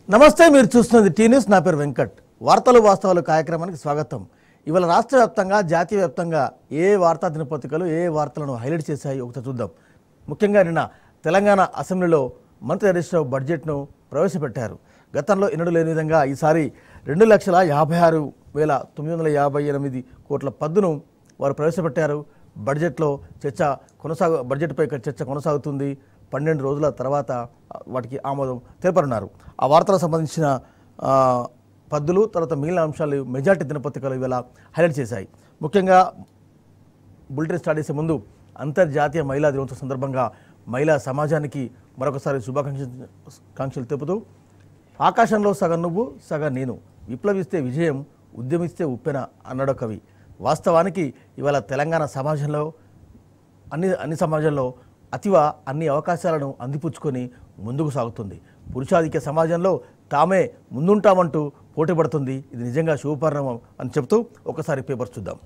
నమస్తే మీరు చూస్తున్నది టీ న్యూస్ నా పేరు వెంకట్ వార్తలు వాస్తవాలు కార్యక్రమానికి స్వాగతం ఇవాళ రాష్ట్ర వ్యాప్తంగా జాతీయ వ్యాప్తంగా ఏ వార్తా దినపత్రికలు ఏ వార్తలను హైలైట్ చేశాయి ఒకటి చూద్దాం ముఖ్యంగా నిన్న తెలంగాణ అసెంబ్లీలో మంత్రి హరీష్ రావు బడ్జెట్ను ప్రవేశపెట్టారు గతంలో ఎన్నడూ లేని విధంగా ఈసారి రెండు లక్షల యాభై ఆరు వేల తొమ్మిది వందల యాభై ఎనిమిది కోట్ల పద్దును వారు ప్రవేశపెట్టారు బడ్జెట్లో చర్చ కొనసాగు బడ్జెట్పై చర్చ కొనసాగుతుంది పన్నెండు రోజుల తర్వాత వాటికి ఆమోదం తెలపనున్నారు ఆ వార్తలకు సంబంధించిన ఆ, పద్దులు తర్వాత మిగిలిన అంశాలు మెజార్టీ దినపత్రికలు ఇవాళ హైలైట్ చేశాయి ముఖ్యంగా బులెటిన్ స్టార్ట్ చేసే ముందు అంతర్జాతీయ మహిళా దినోత్సవం సందర్భంగా మహిళా సమాజానికి మరొకసారి శుభాకాంక్షలు కాంక్షలు తెలుపుతూ ఆకాశంలో సగం నువ్వు సగం నేను విప్లవిస్తే విజయం ఉద్యమిస్తే ఉప్పెన అన్నాడు కవి వాస్తవానికి ఇవాళ తెలంగాణ సమాజంలో అన్ని అన్ని సమాజంలో అతివ అన్ని అవకాశాలను అందిపుచ్చుకొని ముందుకు సాగుతుంది పురుషాధిక్య సమాజంలో తామే ముందుంటామంటూ పోటీ పడుతుంది ఇది నిజంగా శుభపరిణామం అని చెప్తూ ఒకసారి పేపర్ చూద్దాం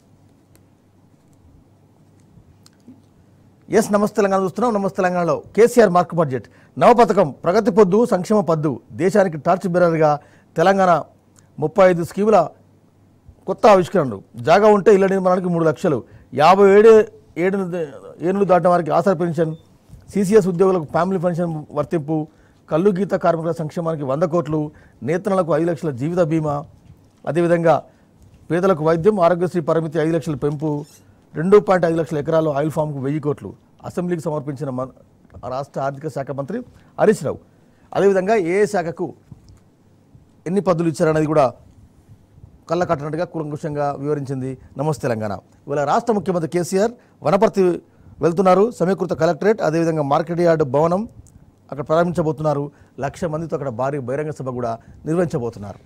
ఎస్ నమస్తే తెలంగాణ చూస్తున్నాం నమస్తే తెలంగాణలో కేసీఆర్ మార్క్ బడ్జెట్ నవ పథకం ప్రగతి పొద్దు సంక్షేమ పద్దు దేశానికి టార్చ్ బెరర్గా తెలంగాణ ముప్పై ఐదు స్కీముల కొత్త ఆవిష్కరణలు జాగా ఉంటే ఇళ్ల నిర్మాణానికి మూడు లక్షలు యాభై ఏడు ఏడు ఏళ్ళు దాటిన వారికి ఆసరా పెన్షన్ సిసిఎస్ ఉద్యోగులకు ఫ్యామిలీ పెన్షన్ వర్తింపు కల్లు గీత కార్మికుల సంక్షేమానికి వంద కోట్లు నేతలకు ఐదు లక్షల జీవిత బీమా అదేవిధంగా పేదలకు వైద్యం ఆరోగ్యశ్రీ పరిమితి ఐదు లక్షల పెంపు రెండు పాయింట్ ఐదు లక్షల ఎకరాలు ఆయిల్ ఫామ్కు వెయ్యి కోట్లు అసెంబ్లీకి సమర్పించిన మన్- రాష్ట్ర ఆర్థిక శాఖ మంత్రి హరీష్ రావు అదేవిధంగా ఏ శాఖకు ఎన్ని పద్దులు ఇచ్చారనేది కూడా కళ్ళ కట్టినట్టుగా కూలంకుషంగా వివరించింది నమస్తే తెలంగాణ ఇవాళ రాష్ట్ర ముఖ్యమంత్రి కేసీఆర్ వనపర్తి వెళ్తున్నారు సమీకృత కలెక్టరేట్ అదేవిధంగా మార్కెట్ యార్డ్ భవనం అక్కడ ప్రారంభించబోతున్నారు లక్ష మందితో అక్కడ భారీ బహిరంగ సభ కూడా నిర్వహించబోతున్నారు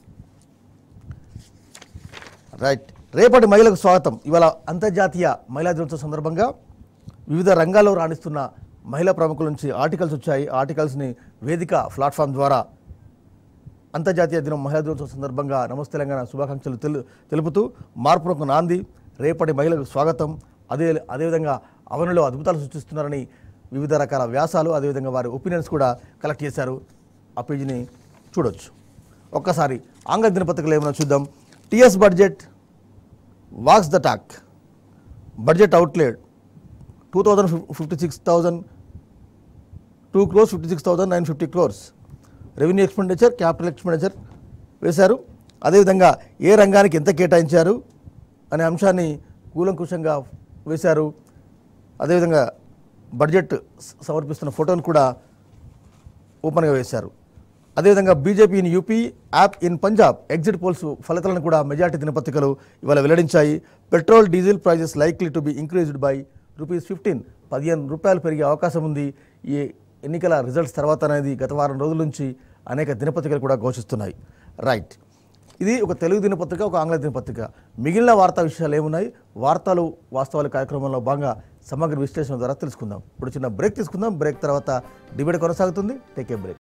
రైట్ రేపటి మహిళలకు స్వాగతం ఇవాళ అంతర్జాతీయ మహిళా దినోత్సవం సందర్భంగా వివిధ రంగాల్లో రాణిస్తున్న మహిళా ప్రముఖుల నుంచి ఆర్టికల్స్ వచ్చాయి ఆర్టికల్స్ని వేదిక ప్లాట్ఫామ్ ద్వారా అంతర్జాతీయ దినం మహిళా దినోత్సవం సందర్భంగా నమస్తే తెలంగాణ శుభాకాంక్షలు తెలు తెలుపుతూ మార్పునకు నాంది రేపటి మహిళలకు స్వాగతం అదే అదేవిధంగా అవనిలో అద్భుతాలు సృష్టిస్తున్నారని వివిధ రకాల వ్యాసాలు అదేవిధంగా వారి ఒపీనియన్స్ కూడా కలెక్ట్ చేశారు ఆ పేజీని చూడొచ్చు ఒక్కసారి ఆంగ్ల దినపత్రికలు ఏమైనా చూద్దాం TS budget walks the talk budget outlaid two thousand fifty six thousand two crores fifty six thousand nine fifty crores revenue expenditure capital expenditure వేశారు అదేవిధంగా ఏ రంగానికి ఎంత కేటాయించారు అనే అంశాన్ని కూలంకుషంగా వేశారు అదేవిధంగా బడ్జెట్ స- సమర్పిస్తున్న ఫోటోను కూడా ఓపెన్గా వేశారు అదేవిధంగా BJP in UP AAP in Punjab exit polls ఫలితాలను కూడా మెజార్టీ దినపత్రికలు ఇవాళ వెల్లడించాయి petrol diesel prices likely to be increased by rupees fifteen పదిహేను రూపాయలు పెరిగే అవకాశం ఉంది ఈ ఎన్నికల రిజల్ట్స్ తర్వాత అనేది గత వారం రోజుల నుంచి అనేక దినపత్రికలు కూడా ఘోషిస్తున్నాయి రైట్ ఇది ఒక తెలుగు దినపత్రిక ఒక ఆంగ్ల దినపత్రిక మిగిలిన వార్తా విషయాలు ఏమున్నాయి వార్తలు వాస్తవాలు కార్యక్రమంలో భాగంగా సమగ్ర విశ్లేషణ ద్వారా తెలుసుకుందాం ఇప్పుడు చిన్న బ్రేక్ తీసుకుందాం బ్రేక్ తర్వాత డిబేట్ కొనసాగుతుంది టేక్ ఏ బ్రేక్